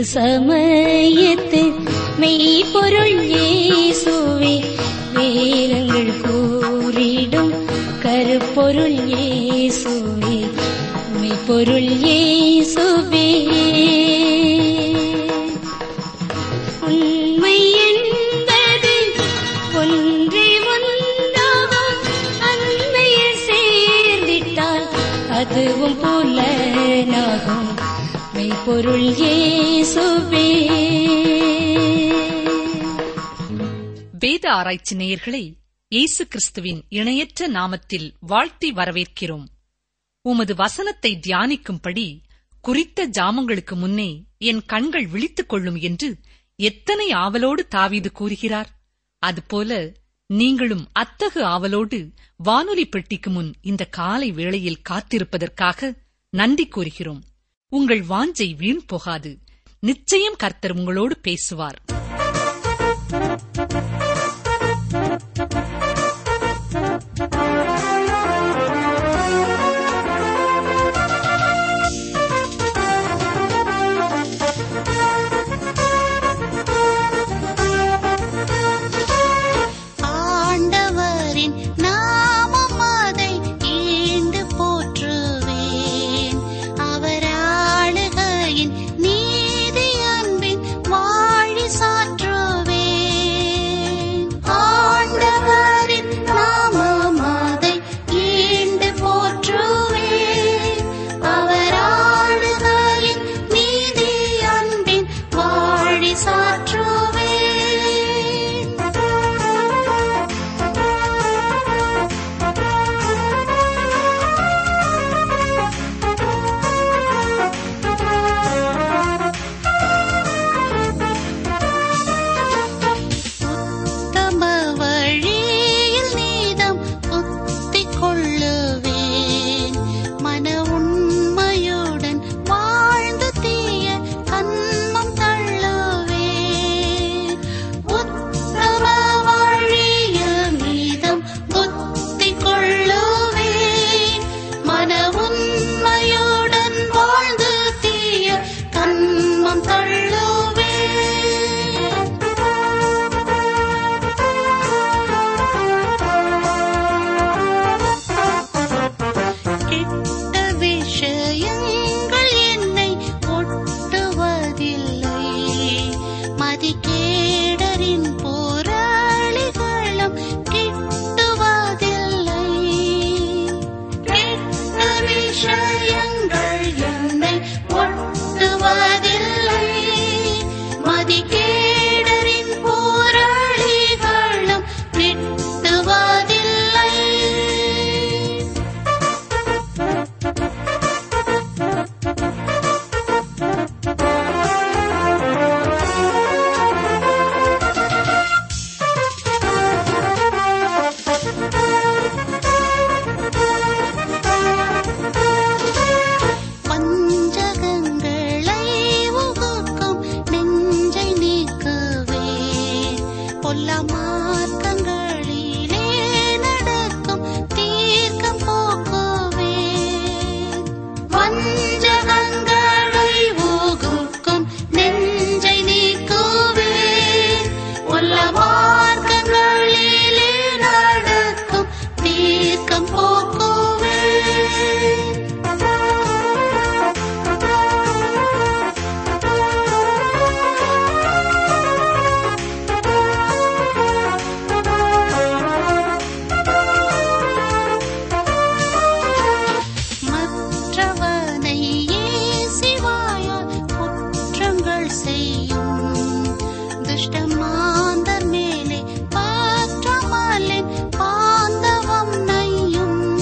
சமயத்து மெய்ப்பொருள் இயேசுவே வேதங்கள் கூறிடும் கருப்பொருள் இயேசுவே மெய்ப்பொருள் இயேசுவே உண்மை என்பது ஒன்றே ஒன்றாகும் அண்மையில் சேர்ந்திட்டால் அதுவும் புலனாகும் மெய்ப்பொருள் இயேசுவே வேத ஆராய்ச்சி நேயர்களை இயேசு கிறிஸ்துவின் இணையற்ற நாமத்தில் வாழ்த்தி வரவேற்கிறோம் உமது வசனத்தை தியானிக்கும்படி குறித்த ஜாமங்களுக்கு முன்னே என் கண்கள் விழித்துக் கொள்ளும் என்று எத்தனை ஆவலோடு தாவீது கூறுகிறார் அதுபோல நீங்களும் அத்தகு ஆவலோடு வானொலி பெட்டிக்கு முன் இந்த காலை வேளையில் காத்திருப்பதற்காக நன்றி கூறுகிறோம் உங்கள் வாஞ்சை வீண் போகாது நிச்சயம் கர்த்தர் உங்களோடு பேசுவார் ஆண்டவரின் நாமம் அதை ஈண்டு போற்றுவேன் அவர் ஆளுகையின் நீதி அன்பின் வாழி சாற்றுவேன் ஆண்டவரின் நாமம் அதை ஈண்டு போற்றுவேன் அவர் ஆளுகையின் நீதி அன்பின் வாழி சாற்றுவேன் உத்தம வழியில் நீதம் புத்திக் கொள்ளுவேன் மன உண்மையுடன் வாழ்ந்து தீய கன்மம் தள்ளுவேன் உத்தம வழியில் நீதம் புத்திக் கொள்ளுவேன் மன உண்மையுடன் வாழ்ந்து தீய கன்மம் தள்ளுவேன் கெட்ட விஷயங்கள் என்னை ஒட்டுவதில்லை மதிகேடரின் போராளிகளும் கிட்டுவதில்லை கெட்ட விஷயங்கள் என்னை ஒட்டுவதில்லை மதிகேடரின் போராளிகளும் கிட்டுவதில்லை வஞ்சகங்களை உகுக்கும் நெஞ்சை நீக்குவேன் பொல்ல மார்க்கங்களிலே நடக்கும் தீர்க்கம் போக்குவேன் வஞ்சகங்களை உகுக்கும் நெஞ்சை நீக்குவேன் பொல்ல மார்க்கங்களிலே நடக்கும் தீர்க்கம் போக்குவேன் மற்றவனை ஏசிவாயால் குற்றங்கள் செய்யும் துஷ்டமாந்தர் மேலே பாற்றமலின் பாந்தவம் நையும்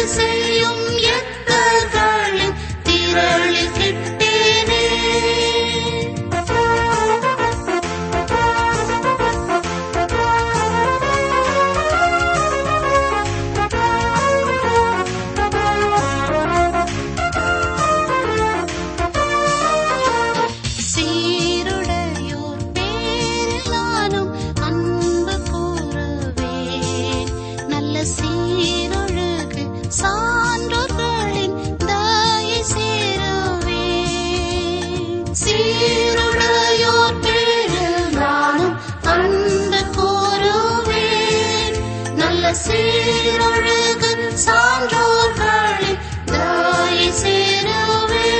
செய்யும் எத்தர்களின் திரளில் கிட்டேனே சீருடையோர் பேரில் நானும் அன்பு கூறுவேன் நல்ல சீரொழுகு சான்றோர்களின் தயை சேருவேன் சீருடையோர் பேரில் நானும் அன்பு கூறுவேன் நல்ல சீரொழுகு சான்றோர்களின் தயை சேருவேன்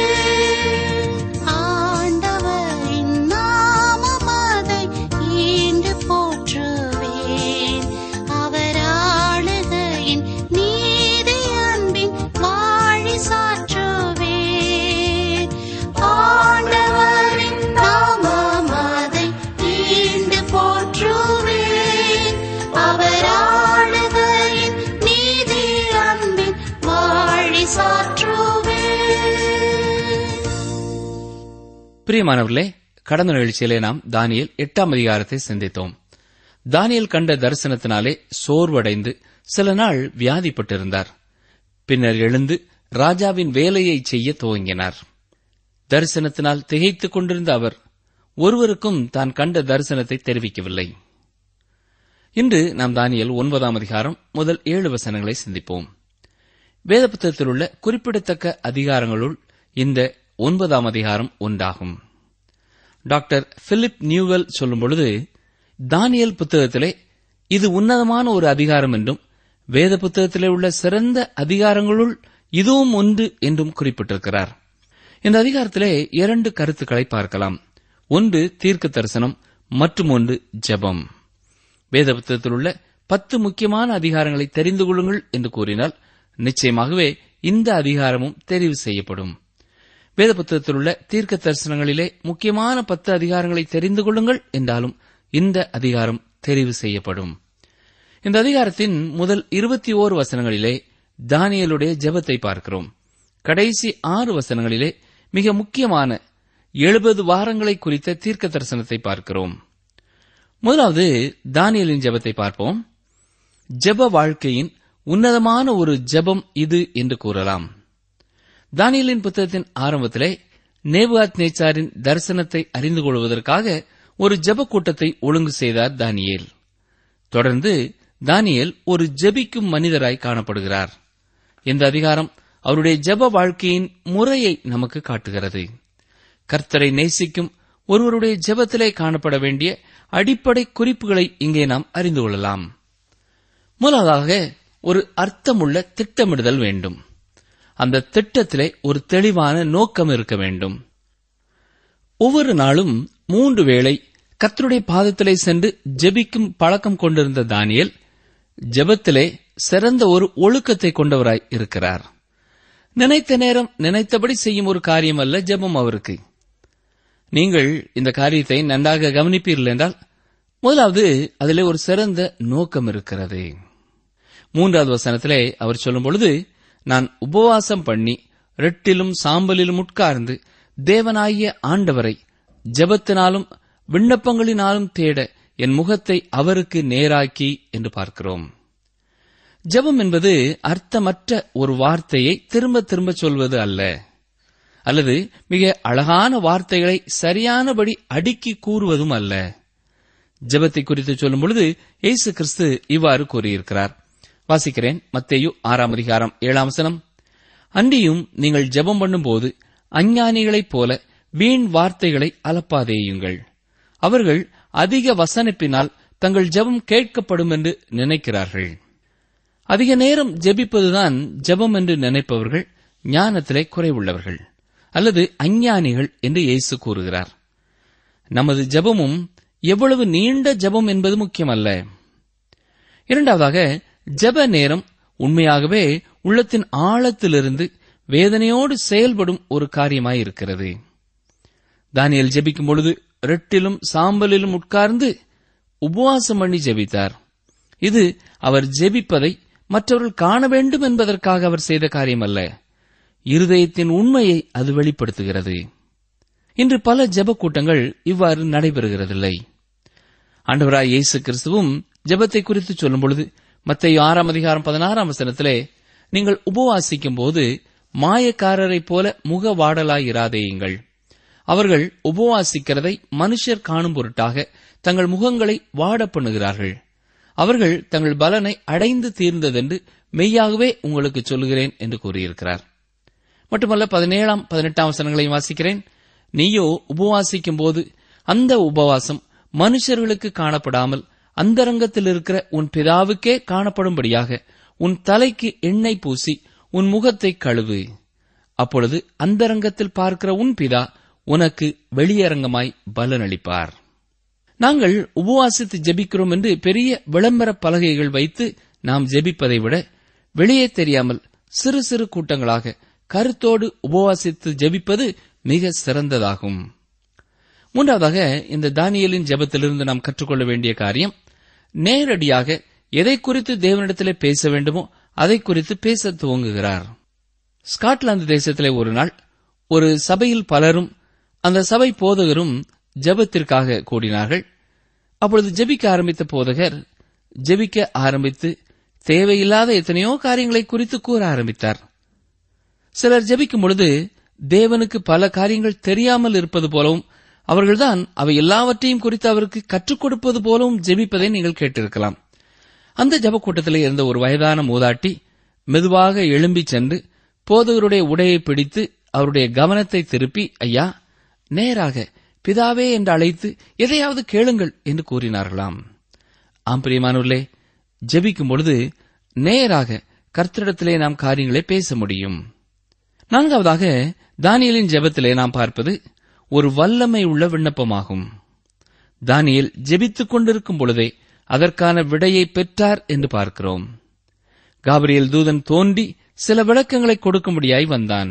ஆண்டவரின் நாமமதை ஈண்டு போற்றுவேன் அவர் ஆளுகையின் நீதி அன்பின் வாழி சாற்றுவேன் ஆண்டவரின் நாமமதை ஈண்டு போற்றுவேன் அவர் ஆளுகையின் நீதி அன்பின் வாழி சாற்றுவேன் பிரியமானவர்களே கடந்த நிகழ்ச்சியிலே நாம் தானியேல் எட்டாம் அதிகாரத்தை சிந்தித்தோம் தானியேல் கண்ட தரிசனத்தினாலே சோர்வடைந்து சில நாள் வியாதிப்பட்டிருந்தார் பின்னர் எழுந்து ராஜாவின் வேலையை செய்ய துவங்கினார் தரிசனத்தினால் திகைத்துக் கொண்டிருந்த அவர் ஒருவருக்கும் தான் கண்ட தரிசனத்தை தெரிவிக்கவில்லை இன்று நாம் தானியேல் ஒன்பதாம் அதிகாரம் முதல் ஏழு வசனங்களை சிந்திப்போம் வேத புத்தகத்தில் உள்ள குறிப்பிடத்தக்க அதிகாரங்களுள் இந்த ஒன்பதாம் அதிகாரம் ஒன்றாகும் டாக்டர் பிலிப் நியூவெல் சொல்லும் பொழுது தானியல் புத்தகத்திலே இது உன்னதமான ஒரு அதிகாரம் என்றும் வேத புத்தகத்திலே உள்ள சிறந்த அதிகாரங்களுள் இதுவும் ஒன்று என்றும் குறிப்பிட்டிருக்கிறார் இந்த அதிகாரத்திலே இரண்டு கருத்துக்களை பார்க்கலாம் ஒன்று தீர்க்க தரிசனம் மற்றும் ஒன்று ஜெபம் வேத புத்தகத்தில் உள்ள பத்து முக்கியமான அதிகாரங்களை தெரிந்து கொள்ளுங்கள் என்று கூறினால் நிச்சயமாகவே இந்த அதிகாரமும் தெரிவு செய்யப்படும் வேத புத்தகத்தில் உள்ள தீர்க்க தரிசனங்களிலே முக்கியமான பத்து அதிகாரங்களை தெரிந்து கொள்ளுங்கள் என்றாலும் இந்த அதிகாரம் தெரிவு செய்யப்படும் இந்த அதிகாரத்தின் முதல் இருபத்தி ஓரு வசனங்களிலே தானியலுடைய ஜெபத்தை பார்க்கிறோம் கடைசி ஆறு வசனங்களிலே மிக முக்கியமான எழுபது வாரங்களை குறித்த தீர்க்க தரிசனத்தை பார்க்கிறோம் முதலாவது தானியலின் ஜெபத்தை பார்ப்போம் ஜெப வாழ்க்கையின் உன்னதமான ஒரு ஜெபம் இது என்று கூறலாம் தானியலின் புத்தகத்தின் ஆரம்பத்திலே நேபுகாத் நேச்சாரின் தரிசனத்தை அறிந்து கொள்வதற்காக ஒரு ஜெப கூட்டத்தை ஒழுங்கு செய்தார் தானியேல் தொடர்ந்து தானியேல் ஒரு ஜெபிக்கும் மனிதராய் காணப்படுகிறார் இந்த அதிகாரம் அவருடைய ஜெப வாழ்க்கையின் முறையை நமக்கு காட்டுகிறது கர்த்தரை நேசிக்கும் ஒருவருடைய ஜெபத்திலே காணப்பட வேண்டிய அடிப்படை குறிப்புகளை இங்கே நாம் அறிந்து கொள்ளலாம் முதலாவதாக ஒரு அர்த்தமுள்ள திட்டமிடுதல் வேண்டும் அந்த திட்டத்திலே ஒரு தெளிவான நோக்கம் இருக்க வேண்டும் ஒவ்வொரு நாளும் மூன்று வேளை கர்த்தருடைய பாதத்திலே சென்று ஜெபிக்கும் பழக்கம் கொண்டிருந்த தானியேல் ஜெபத்திலே சிறந்த ஒரு ஒழுக்கத்தை கொண்டவராய் இருக்கிறார் நினைத்த நேரம் நினைத்தபடி செய்யும் ஒரு காரியம் அல்ல ஜெபம் அவருக்கு நீங்கள் இந்த காரியத்தை நன்றாக கவனிப்பீர்கள் என்றால் முதலாவது அதிலே ஒரு சிறந்த நோக்கம் இருக்கிறது மூன்றாவது வசனத்திலே அவர் சொல்லும் பொழுது நான் உபவாசம் பண்ணி ரெட்டிலும் சாம்பலிலும் உட்கார்ந்து தேவனாகிய ஆண்டவரை ஜெபத்தினாலும் விண்ணப்பங்களினாலும் தேட என் முகத்தை அவருக்கு நேராக்கி என்று பார்க்கிறோம் ஜெபம் என்பது அர்த்தமற்ற ஒரு வார்த்தையை திரும்ப திரும்ப சொல்வது அல்ல அல்லது மிக அழகான வார்த்தைகளை சரியானபடி அடுக்கி கூறுவதும் அல்ல ஜெபத்தை குறித்து சொல்லும் பொழுது இயேசு கிறிஸ்து இவ்வாறு கூறியிருக்கிறார் வாசிக்கிறேன் மத்தேயு ஆறாம் அதிகாரம் ஏழாம் வசனம் அன்றியும் நீங்கள் ஜெபம் பண்ணும்போது அஞ்ஞானிகளைப் போல வீண் வார்த்தைகளை அலப்பாதேயுங்கள் அவர்கள் அதிக வசனிப்பினால் தங்கள் ஜெபம் கேட்கப்படும் என்று நினைக்கிறார்கள் அதிக நேரம் ஜெபிப்பதுதான் ஜெபம் என்று நினைப்பவர்கள் ஞானத்திலே குறைவுள்ளவர்கள் அல்லது அஞ்ஞானிகள் என்று இயேசு கூறுகிறார் நமது ஜெபமும் எவ்வளவு நீண்ட ஜெபம் என்பது முக்கியமல்ல இரண்டாவதாக ஜெப நேரம் உண்மையாகவே உள்ளத்தின் ஆழத்திலிருந்து வேதனையோடு செயல்படும் ஒரு காரியமாயிருக்கிறது தானியல் ஜெபிக்கும் பொழுது ரெட்டிலும் சாம்பலிலும் உட்கார்ந்து உபவாசம் பண்ணி ஜெபித்தார் இது அவர் ஜெபிப்பதை மற்றவர்கள் காண வேண்டும் என்பதற்காக அவர் செய்த காரியமல்ல இருதயத்தின் உண்மையை அது வெளிப்படுத்துகிறது இன்று பல ஜெப கூட்டங்கள் இவ்வாறு நடைபெறுகிறதில்லை ஆண்டவராய் இயேசு கிறிஸ்துவும் ஜெபத்தை குறித்து சொல்லும் பொழுது மத்திய ஆறாம் அதிகாரம் பதினாறாம் வசனத்திலே நீங்கள் உபவாசிக்கும் போது மாயக்காரரைப் போல முக வாடலாயிராதேயுங்கள் அவர்கள் உபவாசிக்கிறதை மனுஷர் காணும் பொருட்டாக தங்கள் முகங்களை வாட பண்ணுகிறார்கள் அவர்கள் தங்கள் பலனை அடைந்து தீர்ந்ததென்று மெய்யாகவே உங்களுக்கு சொல்லுகிறேன் என்று கூறியிருக்கிறார் மட்டுமல்ல பதினேழாம் பதினெட்டாம் வசனங்களையும் வாசிக்கிறேன் நீயோ உபவாசிக்கும் போது அந்த உபவாசம் மனுஷர்களுக்கு காணப்படாமல் அந்தரங்கத்தில் இருக்கிற உன் பிதாவுக்கே காணப்படும்படியாக உன் தலைக்கு எண்ணெய் பூசி உன் முகத்தை கழுவு அப்பொழுது அந்தரங்கத்தில் பார்க்கிற உன் பிதா உனக்கு வெளியரங்கமாய் பலனளிப்பார் நாங்கள் உபவாசித்து ஜெபிக்கிறோம் என்று பெரிய விளம்பர பலகைகள் வைத்து நாம் ஜெபிப்பதை விட வெளியே தெரியாமல் சிறு சிறு கூட்டங்களாக கருத்தோடு உபவாசித்து ஜெபிப்பது மிக சிறந்ததாகும் மூன்றாவதாக இந்த தானியலின் ஜெபத்திலிருந்து நாம் கற்றுக்கொள்ள வேண்டிய காரியம் நேரடியாக எதை குறித்து தேவனிடத்திலே பேச வேண்டுமோ அதை குறித்து பேச துவங்குகிறார் ஸ்காட்லாந்து தேசத்திலே ஒரு நாள் ஒரு சபையில் பலரும் அந்த சபை போதகரும் ஜெபத்திற்காக கூடினார்கள் அப்பொழுது ஜெபிக்க ஆரம்பித்த போதகர் ஜெபிக்க ஆரம்பித்து தேவையில்லாத எத்தனையோ காரியங்களை குறித்து கூற ஆரம்பித்தார் சிலர் ஜெபிக்கும் பொழுது தேவனுக்கு பல காரியங்கள் தெரியாமல் இருப்பது போலவும் அவர்கள்தான் அவை எல்லாவற்றையும் குறித்து அவருக்கு கற்றுக் கொடுப்பது போலவும் ஜெபிப்பதை நீங்கள் கேட்டிருக்கலாம் அந்த ஜப கூட்டத்திலே இருந்த ஒரு வயதான மூதாட்டி மெதுவாக எழும்பிச் சென்று போதகருடைய உடையை பிடித்து அவருடைய கவனத்தை திருப்பி ஐயா நேராக பிதாவே என்று அழைத்து எதையாவது கேளுங்கள் என்று கூறினார்களாம் ஆம் பிரியமானூர்களே ஜெபிக்கும் பொழுது நேராக கர்த்தரிடத்திலே நாம் காரியங்களை பேச முடியும் நான்காவதாக தானியலின் ஜெபத்திலே நாம் பார்ப்பது ஒரு வல்லமை உள்ள விண்ணப்பமாகும் தானியல் ஜெபித்துக் கொண்டிருக்கும் பொழுதே அதற்கான விடையை பெற்றார் என்று பார்க்கிறோம் காபிரியல் தூதன் தோன்றி சில விளக்கங்களை கொடுக்கும்படியாய் வந்தான்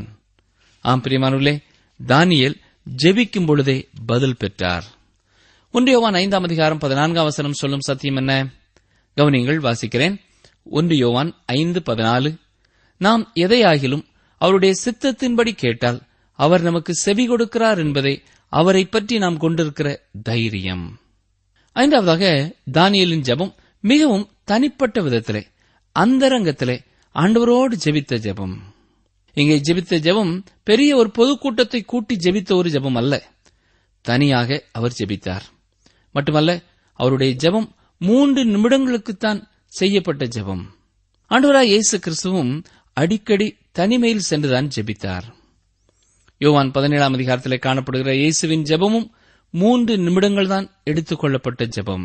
ஆம் பிரியமானுள்ளே தானியல் ஜெபிக்கும் பொழுதே பதில் பெற்றார் ஒன்றியோவான் ஐந்தாம் அதிகாரம் பதினான்காம் வசனம் சொல்லும் சத்தியம் என்ன கவனியங்கள் வாசிக்கிறேன் ஒன்று யோவான் ஐந்து பதினாலு நாம் எதையாகிலும் அவருடைய சித்தத்தின்படி கேட்டால் அவர் நமக்கு செவி கொடுக்கிறார் என்பதே அவரை பற்றி நாம் கொண்டிருக்கிற தைரியம் ஐந்தாவதாக தானியலின் ஜெபம் மிகவும் தனிப்பட்ட விதத்திலே அந்தரங்கத்திலே ஆண்டவரோடு ஜெபித்த ஜெபம் இங்கே ஜெபித்த ஜெபம் பெரிய ஒரு பொதுக்கூட்டத்தை கூட்டி ஜெபித்த ஒரு ஜெபம் அல்ல தனியாக அவர் ஜெபித்தார் மட்டுமல்ல அவருடைய ஜெபம் மூன்று நிமிடங்களுக்குத்தான் செய்யப்பட்ட ஜெபம் ஆண்டவராய் இயேசு கிறிஸ்துவும் அடிக்கடி தனிமையில் சென்றுதான் ஜெபித்தார் யோவான் பதினேழாம் அதிகாரத்திலே காணப்படுகிற இயேசுவின் ஜெபமும் மூன்று நிமிடங்கள் தான் எடுத்துக் கொள்ளப்பட்ட ஜெபம்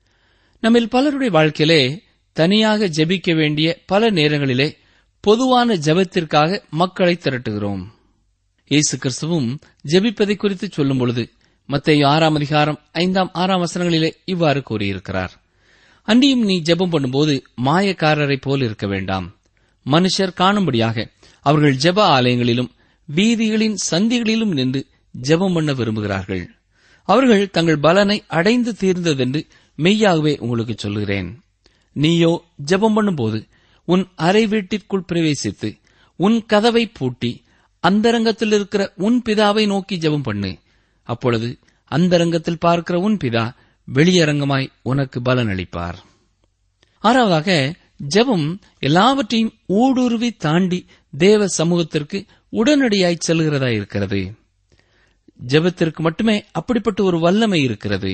நம்மில் பலருடைய வாழ்க்கையிலே தனியாக ஜெபிக்க வேண்டிய பல நேரங்களிலே பொதுவான ஜெபத்திற்காக மக்களை திரட்டுகிறோம் இயேசு கிறிஸ்துவும் ஜெபிப்பதை குறித்து சொல்லும் பொழுது மத்திய ஆறாம் அதிகாரம் ஐந்தாம் ஆறாம் வசனங்களிலே இவ்வாறு கூறியிருக்கிறார் அன்றியும் நீ ஜெபம் பண்ணும்போது மாயக்காரரைப் போல் இருக்க வேண்டாம் மனுஷர் காணும்படியாக அவர்கள் ஜெப ஆலயங்களிலும் வீதிகளின் சந்திகளிலும் நின்று ஜெபம் பண்ண விரும்புகிறார்கள் அவர்கள் தங்கள் பலனை அடைந்து தீர்ந்ததென்று மெய்யாகவே உங்களுக்கு சொல்லுகிறேன் நீயோ ஜெபம் பண்ணும்போது உன் அறை வீட்டிற்குள் பிரவேசித்து உன் கதவை பூட்டி அந்தரங்கத்தில் இருக்கிற உன் பிதாவை நோக்கி ஜெபம் பண்ணு அப்பொழுது அந்தரங்கத்தில் பார்க்கிற உன் பிதா வெளியரங்கமாய் உனக்கு பலன் அளிப்பார் ஆறாவதாக ஜெபம் எல்லாவற்றையும் ஊடுருவி தாண்டி தேவ சமூகத்திற்கு உடனடியாய் செல்கிறதா இருக்கிறது ஜெபத்திற்கு மட்டுமே அப்படிப்பட்ட ஒரு வல்லமை இருக்கிறது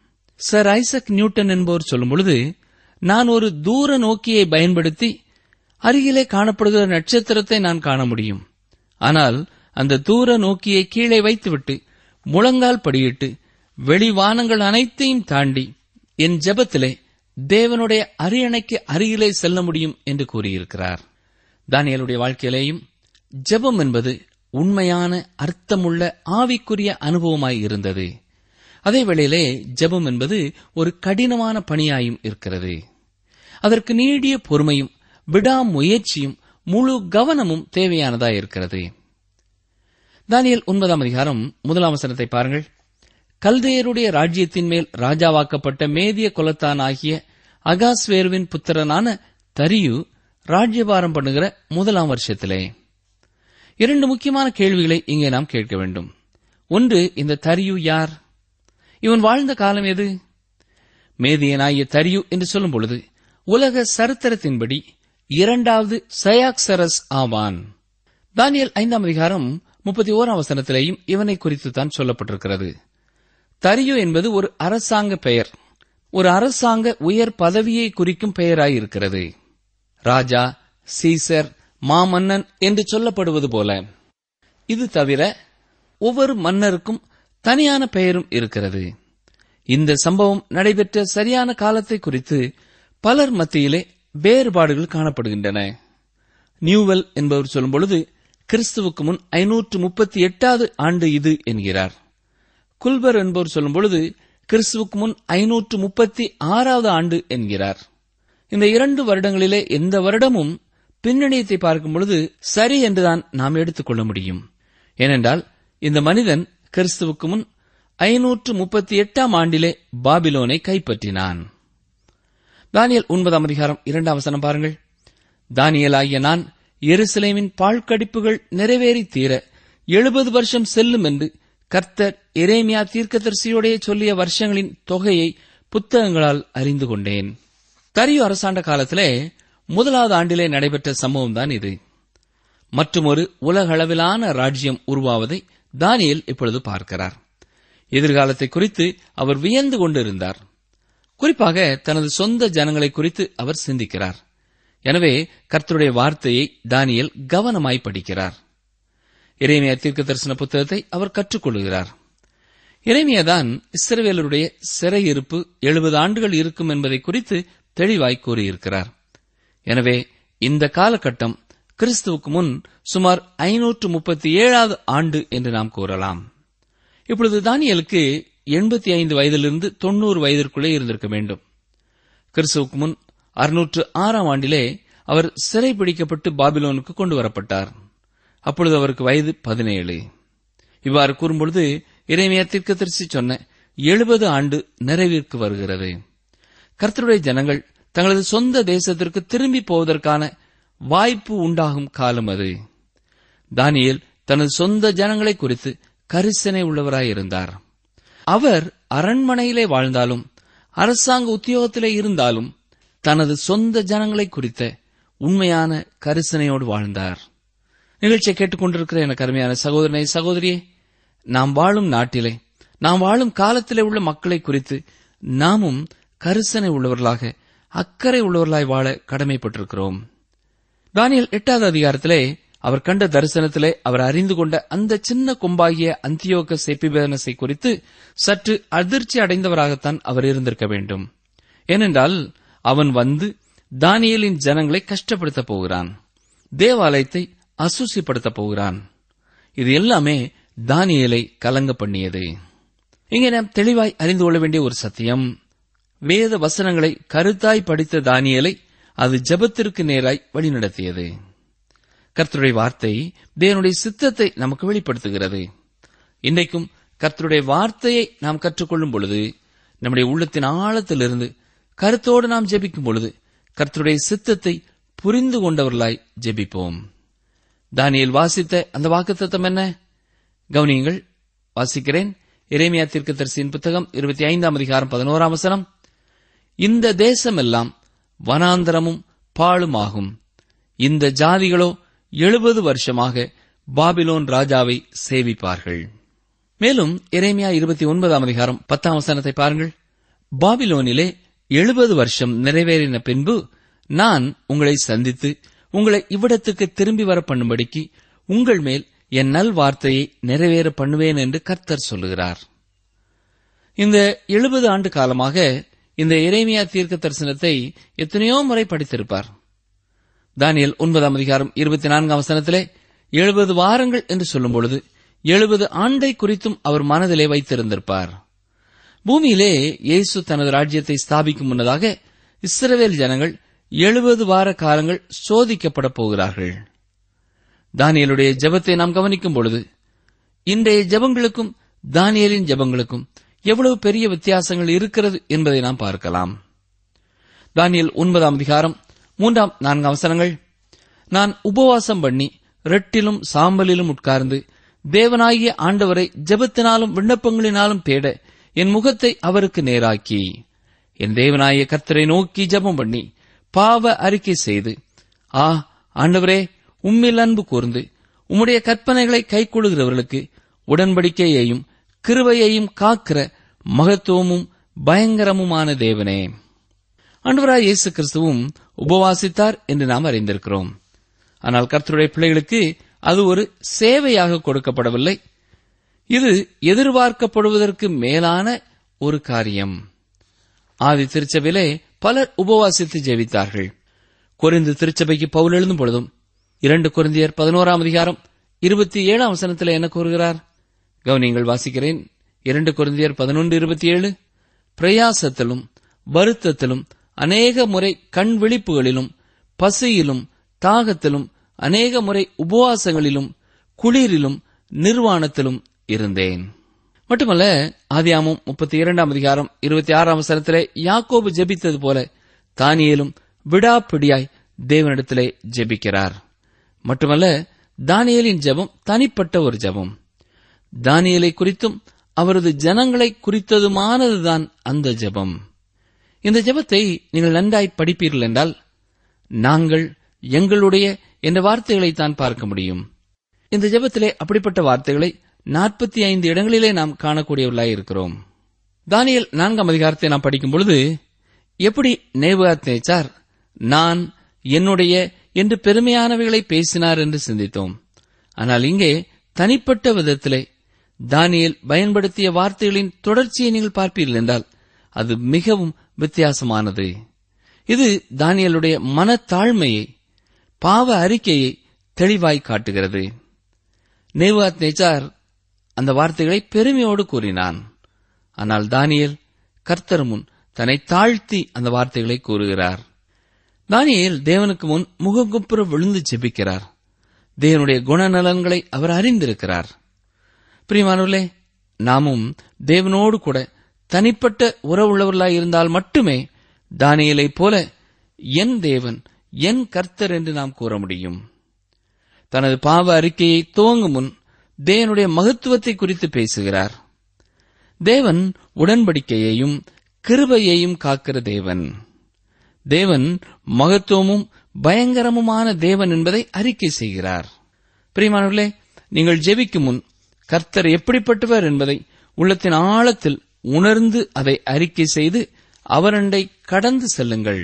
சர் ஐசக் நியூட்டன் என்பவர் சொல்லும் பொழுது நான் ஒரு தூர நோக்கியை பயன்படுத்தி அருகிலே காணப்படுகிற நட்சத்திரத்தை நான் காண முடியும் ஆனால் அந்த தூர நோக்கியை கீழே வைத்துவிட்டு முழங்கால் படியிட்டு வெளிவானங்கள் அனைத்தையும் தாண்டி என் ஜெபத்திலே தேவனுடைய அரியணைக்கு அருகிலே செல்ல முடியும் என்று கூறியிருக்கிறார் தானியலுடைய வாழ்க்கையிலேயும் ஜெபம் என்பது உண்மையான அர்த்தமுள்ள ஆவிக்குரிய அனுபவமாய் இருந்தது அதே வேளையிலே ஜெபம் என்பது ஒரு கடினமான பணியாயும் இருக்கிறது அதற்கு நீடிய பொறுமையும் விடாமுயற்சியும் முழு கவனமும் தேவையானதாய் இருக்கிறது தானியல் ஒன்பதாம் அதிகாரம் முதலாம் வசனத்தை பாருங்கள் கல்தையருடைய ராஜ்யத்தின் மேல் ராஜாவாக்கப்பட்ட மேதிய குலத்தான் ஆகிய அகாஸ்வேருவின் புத்திரனான தரியு ராஜ்யபாரம் பண்ணுகிற முதலாம் வருஷத்திலே இரண்டு முக்கியமான கேள்விகளை இங்கே நாம் கேட்க வேண்டும் ஒன்று இந்த தரியு யார் இவன் வாழ்ந்த காலம் எது மேதியனாகிய தரியு என்று சொல்லும் பொழுது உலக சரித்திரத்தின்படி இரண்டாவது சயாக்சரஸ் ஆவான் தானியல் ஐந்தாம் அதிகாரம் முப்பத்தி ஓராம் வசனத்திலேயும் இவனை குறித்து தான் சொல்லப்பட்டிருக்கிறது தரியு என்பது ஒரு அரசாங்க பெயர் ஒரு அரசாங்க உயர் பதவியை குறிக்கும் பெயராயிருக்கிறது ராஜா சீசர் மாமன்னன் என்று சொல்லப்படுவது போல இது தவிர ஒவ்வொரு மன்னருக்கும் தனியான பெயரும் இருக்கிறது இந்த சம்பவம் நடைபெற்ற சரியான காலத்தை குறித்து பலர் மத்தியிலே வேறுபாடுகள் காணப்படுகின்றன நியூவெல் என்பவர் சொல்லும் பொழுது கிறிஸ்துவுக்கு முன் ஐநூற்று முப்பத்தி எட்டாவது ஆண்டு இது என்கிறார் குல்பர் என்பவர் சொல்லும் பொழுது கிறிஸ்துவுக்கு முன் ஐநூற்று முப்பத்தி ஆறாவது ஆண்டு என்கிறார் இந்த இரண்டு வருடங்களிலே எந்த வருடமும் பின்னணியத்தை பார்க்கும் பொழுது சரி என்றுதான் நாம் எடுத்துக்கொள்ள முடியும் ஏனென்றால் இந்த மனிதன் கிறிஸ்துவுக்கு முன் ஐநூற்று முப்பத்தி எட்டாம் ஆண்டிலே பாபிலோனை கைப்பற்றினான் தானியல் ஒன்பதாம் அதிகாரம் இரண்டாம் வசனம் பாருங்கள் தானியல் ஆகிய நான் எருசலேமின் பாழ்கடிப்புகள் நிறைவேறி தீர எழுபது வருஷம் செல்லும் என்று கர்த்தர் எரேமியா தீர்க்கதரிசியோடே சொல்லிய வருஷங்களின் தொகையை புத்தகங்களால் அறிந்து கொண்டேன் தரியு அரசாண்ட காலத்திலே முதலாவது ஆண்டிலே நடைபெற்ற சம்பவம் தான் இது மற்றுமொரு உலகளவிலான ராஜ்யம் உருவாவதை தானியல் இப்பொழுது பார்க்கிறார் எதிர்காலத்தை குறித்து அவர் வியந்து கொண்டிருந்தார் குறிப்பாக தனது சொந்த ஜனங்களை குறித்து அவர் சிந்திக்கிறார் எனவே கர்த்தருடைய வார்த்தையை தானியல் கவனமாய் படிக்கிறார் இறைமையா தீர்க்க தரிசன புத்தகத்தை அவர் கற்றுக்கொள்கிறார் இறைமையாதான் இஸ்ரவேலருடைய சிறையிருப்பு எழுபது ஆண்டுகள் இருக்கும் என்பதை குறித்து தெளிவாய் கூறியிருக்கிறார் எனவே இந்த காலகட்டம் கிறிஸ்துவுக்கு முன் சுமார் ஐநூற்று முப்பத்தி ஏழாவது ஆண்டு என்று நாம் கூறலாம் இப்பொழுது தானியலுக்கு எண்பத்தி ஐந்து வயதிலிருந்து தொண்ணூறு வயதிற்குள்ளே இருந்திருக்க வேண்டும் கிறிஸ்துவுக்கு முன் அறுநூற்று ஆறாம் ஆண்டிலே அவர் சிறைபிடிக்கப்பட்டு பாபிலோனுக்கு கொண்டு வரப்பட்டார் அப்பொழுது அவருக்கு வயது பதினேழு இவ்வாறு கூறும்பொழுது இறைமையா தீர்க்கதரிசி சொன்ன எழுபது ஆண்டு நிறைவிற்கு வருகிறது கர்த்தருடைய ஜனங்கள் தங்களது சொந்த தேசத்திற்கு திரும்பி போவதற்கான வாய்ப்பு உண்டாகும் காலம் அது தானியேல் தனது சொந்த ஜனங்களை குறித்து கரிசனை உள்ளவராயிருந்தார் அவர் அரண்மனையிலே வாழ்ந்தாலும் அரசாங்க உத்தியோகத்திலே இருந்தாலும் தனது சொந்த ஜனங்களை குறித்த உண்மையான கரிசனையோடு வாழ்ந்தார் நிகழ்ச்சியை கேட்டுக்கொண்டிருக்கிற எனக்கு அருமையான சகோதரனை சகோதரியே நாம் வாழும் நாட்டிலே நாம் வாழும் காலத்திலே உள்ள மக்களை குறித்து நாமும் கரிசனை உள்ளவர்களாக அக்கறை உள்ளவர்களாய் வாழ கடமைப்பட்டிருக்கிறோம் தானியல் எட்டாவது அதிகாரத்திலே அவர் கண்ட தரிசனத்திலே அவர் அறிந்து கொண்ட அந்த சின்ன கொம்பாகிய அந்தியோக செப்பிபேனஸை குறித்து சற்று அதிர்ச்சி அடைந்தவராகத்தான் அவர் இருந்திருக்க வேண்டும் ஏனென்றால் அவன் வந்து தானியலின் ஜனங்களை கஷ்டப்படுத்தப் போகிறான் தேவாலயத்தை அசூசிப்படுத்தப் போகிறான் இது எல்லாமே தானியலை கலங்க பண்ணியது இங்கே நாம் தெளிவாய் அறிந்து கொள்ள வேண்டிய ஒரு சத்தியம் வேத வசனங்களை கருத்தாய் படித்த தானியலை அது ஜெபத்திற்கு நேராய் வழிநடத்தியது கர்த்தருடைய வார்த்தை தேவனுடைய சித்தத்தை நமக்கு வெளிப்படுத்துகிறது இன்றைக்கும் கர்த்தருடைய வார்த்தையை நாம் கற்றுக்கொள்ளும் பொழுது நம்முடைய உள்ளத்தின் ஆழத்திலிருந்து கருத்தோடு நாம் ஜெபிக்கும் பொழுது கர்த்தருடைய சித்தத்தை புரிந்து கொண்டவர்களாய் ஜெபிப்போம் தானியல் வாசித்த அந்த வாக்குத்தத்தம் என்ன கவனியுங்கள் வாசிக்கிறேன் இறைமையா தீர்க்கதரிசியின் புத்தகம் இருபத்தி ஐந்தாம் அதிகாரம் பதினோராம் வசனம் இந்த தேசமெல்லாம் வனாந்தரமும் பாழுமாகும் இந்த ஜாதிகளோ எழுபது வருஷமாக பாபிலோன் ராஜாவை சேவிப்பார்கள் மேலும் எரேமியா இருபத்தி ஒன்பதாம் அதிகாரம் பத்தாம் வசனத்தை பாருங்கள் பாபிலோனிலே எழுபது வருஷம் நிறைவேறின பின்பு நான் உங்களை சந்தித்து உங்களை இவ்விடத்துக்கு திரும்பி வர பண்ணும்படிக்கு உங்கள் மேல் என் நல் வார்த்தையை நிறைவேற பண்ணுவேன் என்று கர்த்தர் சொல்லுகிறார் இந்த எழுபது ஆண்டு காலமாக இந்த இறைமையா தீர்க்க தரிசனத்தை எத்தனையோ முறை படித்திருப்பார் தானியல் ஒன்பதாம் அதிகாரம் இருபத்தி நான்காம் வசனத்திலே எழுபது வாரங்கள் என்று சொல்லும் பொழுது எழுபது ஆண்டை குறித்தும் அவர் மனதிலே வைத்திருந்திருப்பார் பூமியிலே இயேசு தனது ராஜ்யத்தை ஸ்தாபிக்கும் முன்னதாக இஸ்ரவேல் ஜனங்கள் எழுபது வார காலங்கள் சோதிக்கப்பட போகிறார்கள் தானியலுடைய ஜெபத்தை நாம் கவனிக்கும் பொழுது இன்றைய ஜெபங்களுக்கும் தானியலின் ஜெபங்களுக்கும் எவ்வளவு பெரிய வித்தியாசங்கள் இருக்கிறது என்பதை நாம் பார்க்கலாம் தானியல் ஒன்பதாம் அதிகாரம் மூன்றாம் நான்கு அவசரங்கள் நான் உபவாசம் பண்ணி ரெட்டிலும் சாம்பலிலும் உட்கார்ந்து தேவனாகிய ஆண்டவரை ஜெபத்தினாலும் விண்ணப்பங்களினாலும் தேட என் முகத்தை அவருக்கு நேராக்கி என் தேவனாகிய கர்த்தரை நோக்கி ஜெபம் பண்ணி பாவ அறிக்கை செய்து ஆ ஆண்டவரே உம்மில் அன்பு கூர்ந்து உம்முடைய கற்பனைகளை கைக்கொள்கிறவர்களுக்கு உடன்படிக்கையையும் கிருபையையும் காக்கிற மகத்துவமும் பயங்கரமுமான தேவனே ஆண்டவராய் இயேசு கிறிஸ்துவும் உபவாசித்தார் என்று நாம் அறிந்திருக்கிறோம் ஆனால் கர்த்தருடைய பிள்ளைகளுக்கு அது ஒரு சேவையாக கொடுக்கப்படவில்லை இது எதிர்பார்க்கப்படுவதற்கு மேலான ஒரு காரியம் ஆதி திருச்சபையிலே பலர் உபவாசித்து ஜெபித்தார்கள் கொரிந்து திருச்சபைக்கு பவுல் எழுதும் பொழுதும் இரண்டு கொரிந்தியர் பதினோராம் அதிகாரம் இருபத்தி ஏழாம் வசனத்தில் என்ன கூறுகிறார் கவனியங்கள் வாசிக்கிறேன் இரண்டு கொரிந்தியர் பதினொன்று இருபத்தி ஏழு பிரயாசத்திலும் வருத்தத்திலும் அநேக முறை கண் விழிப்புகளிலும் பசியிலும் தாகத்திலும் அநேக முறை உபவாசங்களிலும் குளிரிலும் நிர்வாணத்திலும் இருந்தேன் மட்டுமல்ல ஆதியாமும் முப்பத்தி இரண்டாம் அதிகாரம் இருபத்தி ஆறாம் அவசரத்திலே யாக்கோபு ஜெபித்தது போல தானியேலும் விடாப்பிடியாய் தேவனிடத்திலே ஜெபிக்கிறார் மட்டுமல்ல தானியேலின் ஜெபம் தனிப்பட்ட ஒரு ஜெபம் தானியேலை குறித்தும் அவரது ஜனங்களை குறித்ததுமானதுதான் அந்த ஜெபம் இந்த ஜெபத்தை நீங்கள் நன்றாய் படிப்பீர்கள் என்றால் நாங்கள் எங்களுடைய என்ற வார்த்தைகளை தான் பார்க்க முடியும் இந்த ஜெபத்திலே அப்படிப்பட்ட வார்த்தைகளை நாற்பத்தி ஐந்து இடங்களிலே நாம் காணக்கூடியவர்களாய் இருக்கிறோம் தானியல் நான்காம் அதிகாரத்தை நாம் படிக்கும் பொழுது எப்படி நேபுகாத் நேச்சார் நான் என்னுடைய என்று பெருமையானவைகளை பேசினார் என்று சிந்தித்தோம் ஆனால் இங்கே தனிப்பட்ட விதத்திலே தானியல் பயன்படுத்திய வார்த்தைகளின் தொடர்ச்சியை நீங்கள் பார்ப்பீர்கள் என்றால் அது மிகவும் வித்தியாசமானது இது தானியலுடைய மனத்தாழ்மையை பாவ அறிக்கையை தெளிவாய் காட்டுகிறது நேவாத் நேச்சார் அந்த வார்த்தைகளை பெருமையோடு கூறினான் ஆனால் தானியல் கர்த்தர் முன் தன்னை தாழ்த்தி அந்த வார்த்தைகளை கூறுகிறார் தானியேல் தேவனுக்கு முன் முகங்குப்புற விழுந்து ஜெபிக்கிறார் தேவனுடைய குணநலன்களை அவர் அறிந்திருக்கிறார் பிரியமானவர்களே நாமும் தேவனோடு கூட தனிப்பட்ட உறவுள்ளவர்களாய் இருந்தால் மட்டுமே தானியலைப் போல என் தேவன் என் கர்த்தர் என்று நாம் கூற முடியும் தனது பாவ அறிக்கையை துவங்கும் முன் தேவனுடைய மகத்துவத்தை குறித்து பேசுகிறார் தேவன் உடன்படிக்கையையும் கிருபையையும் காக்கிற தேவன் தேவன் மகத்துவமும் பயங்கரமுமான தேவன் என்பதை அறிக்கை செய்கிறார் பிரியமானவர்களே நீங்கள் ஜெபிக்கும் முன் கர்த்தர் எப்படிப்பட்டவர் என்பதை உள்ளத்தின் ஆழத்தில் உணர்ந்து அதை அறிக்கை செய்து அவரண்டை கடந்து செல்லுங்கள்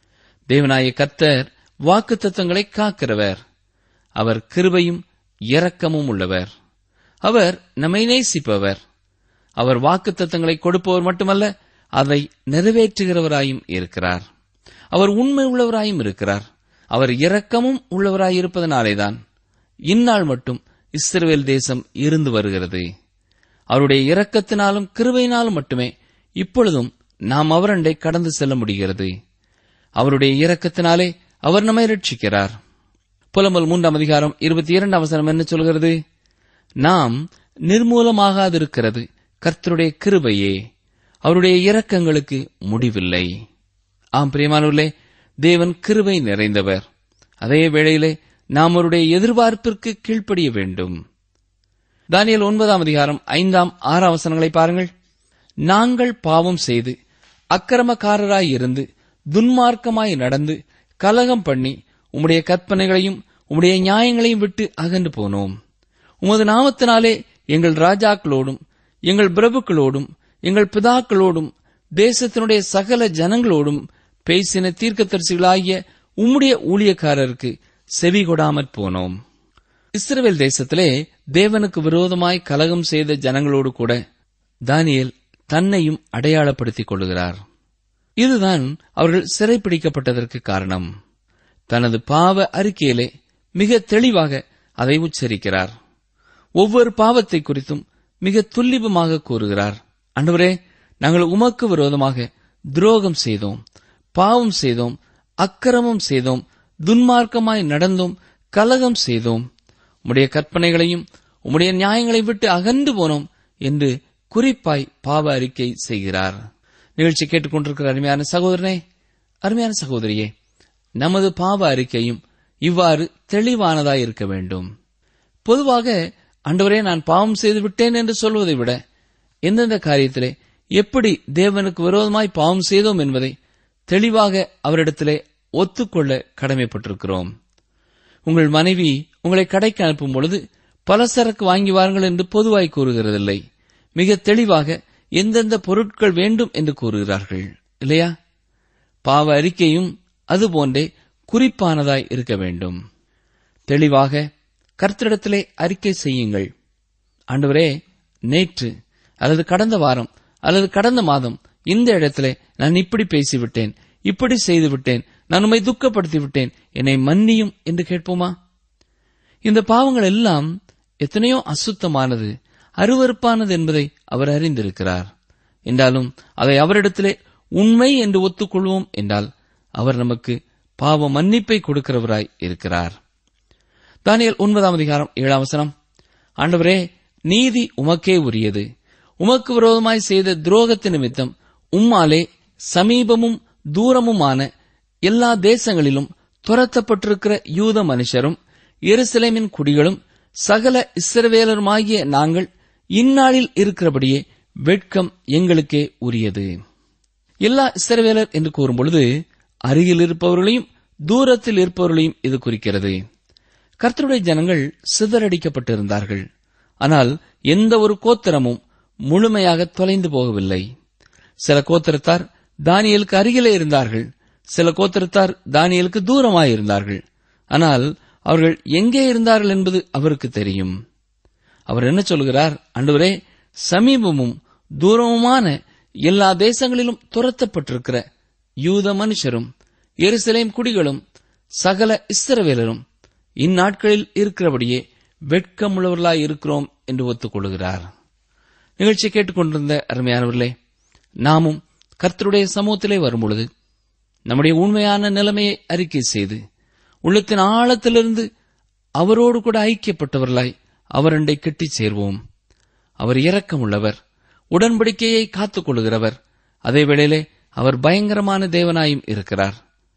தேவனாய கர்த்தர் வாக்கு தத்தங்களை காக்கிறவர் அவர் கிருபையும் இரக்கமும் உள்ளவர் அவர் நம்மை நேசிப்பவர் அவர் வாக்கு தத்தங்களை கொடுப்பவர் மட்டுமல்ல அதை நிறைவேற்றுகிறவராயும் இருக்கிறார் அவர் உண்மை உள்ளவராயும் இருக்கிறார் அவர் இரக்கமும் உள்ளவராயிருப்பதனாலேதான் இந்நாள் மட்டும் இஸ்ரவேல் தேசம் இருந்து வருகிறது அவருடைய இரக்கத்தினாலும் கிருபையினாலும் மட்டுமே இப்பொழுதும் நாம் அவரண்டை கடந்து செல்ல முடிகிறது அவருடைய இரக்கத்தினாலே அவர் நம்மை ரட்சிக்கிறார் புலம்பல் மூன்றாம் அதிகாரம் இருபத்தி இரண்டாம் அவசரம் என்ன சொல்கிறது நாம் நிர்மூலமாகாதிருக்கிறது கர்த்தருடைய கிருபையே அவருடைய இரக்கங்களுக்கு முடிவில்லை ஆம் பிரியமானவர்களே தேவன் கிருபை நிறைந்தவர் அதே வேளையிலே நாம் அவருடைய எதிர்பார்ப்பிற்கு கீழ்ப்படிய வேண்டும் தானியல் ஒன்பதாம் அதிகாரம் ஐந்தாம் ஆறாம் வசனங்களை பாருங்கள் நாங்கள் பாவம் செய்து அக்கிரமக்காரராய் இருந்து துன்மார்க்கமாய் நடந்து கலகம் பண்ணி உம்முடைய கற்பனைகளையும் உம்முடைய நியாயங்களையும் விட்டு அகன்று போனோம் உமது நாமத்தினாலே எங்கள் ராஜாக்களோடும் எங்கள் பிரபுக்களோடும் எங்கள் பிதாக்களோடும் தேசத்தினுடைய சகல ஜனங்களோடும் பேசின தீர்க்கதரிசிகளாகிய உம்முடைய ஊழியக்காரருக்கு செவி கொடாமற் போனோம் இஸ்ரவேல் தேசத்திலே தேவனுக்கு விரோதமாய் கலகம் செய்த ஜனங்களோடு கூட தானியேல் தன்னையும் அடையாளப்படுத்திக் கொள்கிறார் இதுதான் அவர்கள் சிறைப்பிடிக்கப்பட்டதற்கு காரணம் தனது பாவ அறிக்கையிலே மிக தெளிவாக அதை உச்சரிக்கிறார் ஒவ்வொரு பாவத்தை குறித்தும் மிக துல்லிபமாக கூறுகிறார் அன்றுவரே நாங்கள் உமக்கு விரோதமாக துரோகம் செய்தோம் பாவம் செய்தோம் அக்கிரமம் செய்தோம் துன்மார்க்கமாய் நடந்தோம் கலகம் செய்தோம் உம்முடைய கற்பனைகளையும் உம்முடைய நியாயங்களை விட்டு அகன்று போனோம் என்று குறிப்பாய் பாவ அறிக்கை செய்கிறார் நிகழ்ச்சி கேட்டுக்கொண்டிருக்கிற அருமையான சகோதரனே அருமையான சகோதரியே நமது பாவ அறிக்கையும் இவ்வாறு தெளிவானதாய் இருக்க வேண்டும் பொதுவாக அண்டவரே நான் பாவம் செய்து விட்டேன் என்று சொல்வதை விட எந்தெந்த காரியத்திலே எப்படி தேவனுக்கு விரோதமாய் பாவம் செய்தோம் என்பதை தெளிவாக அவரிடத்திலே ஒத்துக்கொள்ள கடமைப்பட்டிருக்கிறோம் உங்கள் மனைவி உங்களை கடைக்கு அனுப்பும் பொழுது பலசரக்கு வாங்கி வாருங்கள் என்று பொதுவாய் கூறுகிறதில்லை மிக தெளிவாக எந்தெந்த பொருட்கள் வேண்டும் என்று கூறுகிறார்கள் இல்லையா பாவ அறிக்கையும் அதுபோன்றே குறிப்பானதாய் இருக்க வேண்டும் தெளிவாக கர்த்தரிடத்திலே அறிக்கை செய்யுங்கள் ஆண்டவரே நேற்று அல்லது கடந்த வாரம் அல்லது கடந்த மாதம் இந்த இடத்திலே நான் இப்படி பேசிவிட்டேன் இப்படி செய்து விட்டேன் நான் உம்மை துக்கப்படுத்தி விட்டேன் என்னை மன்னியும் என்று கேட்போமா இந்த பாவங்கள் எல்லாம் எத்தனையோ அசுத்தமானது அருவருப்பானது என்பதை அவர் அறிந்திருக்கிறார் என்றாலும் அதை அவரிடத்திலே உண்மை என்று ஒத்துக்கொள்வோம் என்றால் அவர் நமக்கு பாவ மன்னிப்பை கொடுக்கிறவராய் இருக்கிறார் தானியல் ஒன்பதாம் அதிகாரம் ஏழாம் வசனம் ஆண்டவரே நீதி உமக்கே உரியது உமக்கு விரோதமாய் செய்த துரோகத்து நிமித்தம் உம்மாலே சமீபமும் தூரமுமான எல்லா தேசங்களிலும் துரத்தப்பட்டிருக்கிற யூத மனுஷரும் எருசலேமின் குடிகளும் சகல இஸ்ரவேலருமாகிய நாங்கள் இந்நாளில் இருக்கிறபடியே வெட்கம் எங்களுக்கே உரியது எல்லா இஸ்ரவேலர் என்று கூறும்பொழுது அருகில் இருப்பவர்களையும் தூரத்தில் இருப்பவர்களையும் இது குறிக்கிறது கர்த்தருடைய ஜனங்கள் சிதறடிக்கப்பட்டிருந்தார்கள் ஆனால் எந்த ஒரு கோத்திரமும் முழுமையாக தொலைந்து போகவில்லை சில கோத்திரத்தார் தானியலுக்கு அருகிலே இருந்தார்கள் சில கோத்திரத்தார் தானியலுக்கு தூரமாயிருந்தார்கள் ஆனால் அவர்கள் எங்கே இருந்தார்கள் என்பது அவருக்கு தெரியும் அவர் என்ன சொல்கிறார் அன்றுவரே சமீபமும் தூரமுமான எல்லா தேசங்களிலும் துரத்தப்பட்டிருக்கிற யூத மனுஷரும் எருசலேம் குடிகளும் சகல இஸ்ரவேலரும் இந்நாட்களில் இருக்கிறபடியே வெட்கமுள்ளவர்களாய் இருக்கிறோம் என்று ஒத்துக்கொள்கிறார் நிகழ்ச்சி கேட்டுக்கொண்டிருந்த அருமையானவர்களே நாமும் கர்த்தருடைய சமூகத்திலே வரும்பொழுது நம்முடைய உண்மையான நிலைமையை அறிக்கை செய்து உள்ளத்தின் ஆழத்திலிருந்து அவரோடு கூட ஐக்கியப்பட்டவர்களாய் அவரண்டை கெட்டிச் சேர்வோம் அவர் இரக்கமுள்ளவர் உடன்படிக்கையை காத்துக் கொள்கிறவர் அதே வேளையிலே அவர் பயங்கரமான தேவனாயும் இருக்கிறார்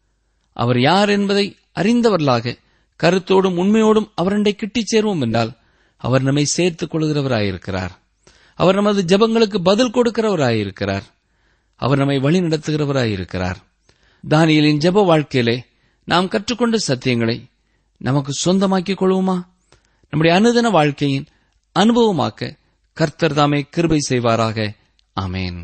அவர் யார் என்பதை அறிந்தவர்களாக கருத்தோடும் உண்மையோடும் அவரண்டை கிட்டிச் சேர்வோம் என்றால் அவர் நம்மை சேர்த்துக் கொள்கிறவராயிருக்கிறார் அவர் நமது ஜபங்களுக்கு பதில் கொடுக்கிறவராயிருக்கிறார் அவர் நம்மை வழி நடத்துகிறவராயிருக்கிறார் தானியலின் ஜப வாழ்க்கையிலே நாம் கற்றுக்கொண்ட சத்தியங்களை நமக்கு சொந்தமாக்கிக் கொள்வோமா நம்முடைய அனுதின வாழ்க்கையின் அனுபவமாக்க கர்த்தர் தாமே கிருபை செய்வாராக ஆமேன்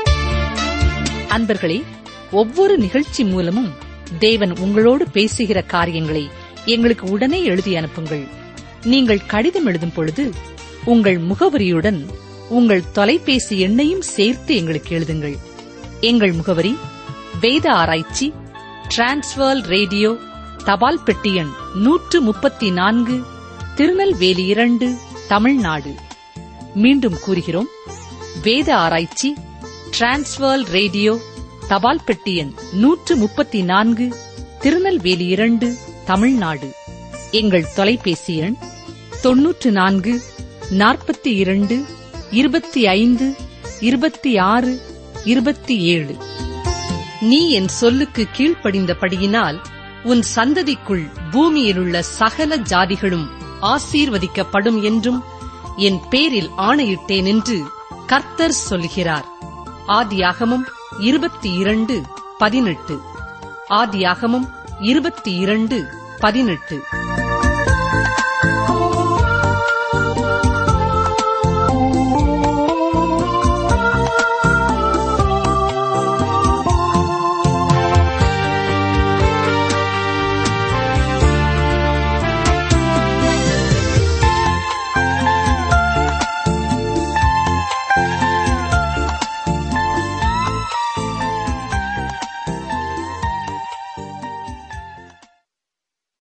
அன்பர்களே ஒவ்வொரு நிகழ்ச்சி மூலமும் தேவன் உங்களோடு பேசுகிற காரியங்களை எங்களுக்கு உடனே எழுதி அனுப்புங்கள் நீங்கள் கடிதம் எழுதும் பொழுது உங்கள் முகவரியுடன் உங்கள் தொலைபேசி எண்ணையும் சேர்த்து எங்களுக்கு எழுதுங்கள் எங்கள் முகவரி வேத ஆராய்ச்சி டிரான்ஸ்வர் ரேடியோ தபால் பெட்டி எண் நூற்று முப்பத்தி நான்கு திருநெல்வேலி இரண்டு தமிழ்நாடு மீண்டும் கூறுகிறோம் வேத ஆராய்ச்சி டிரான்ஸ்வர் ரேடியோ தபால் பெட்டி எண் நூற்று முப்பத்தி நான்கு திருநெல்வேலி இரண்டு தமிழ்நாடு எங்கள் தொலைபேசி எண் தொன்னூற்று நான்கு நாற்பத்தி இரண்டு இருபத்தி ஐந்து இருபத்தி ஆறு இருபத்தி ஏழு நீ என் சொல்லுக்கு கீழ்ப்படிந்தபடியினால் உன் சந்ததிக்குள் பூமியிலுள்ள சகல ஜாதிகளும் ஆசீர்வதிக்கப்படும் என்றும் என் பேரில் ஆணையிட்டேன் என்று கர்த்தர் சொல்கிறார் ஆதியாகமம் இருபத்தி இரண்டு பதினெட்டு ஆதியாகமம் இருபத்தி இரண்டு பதினெட்டு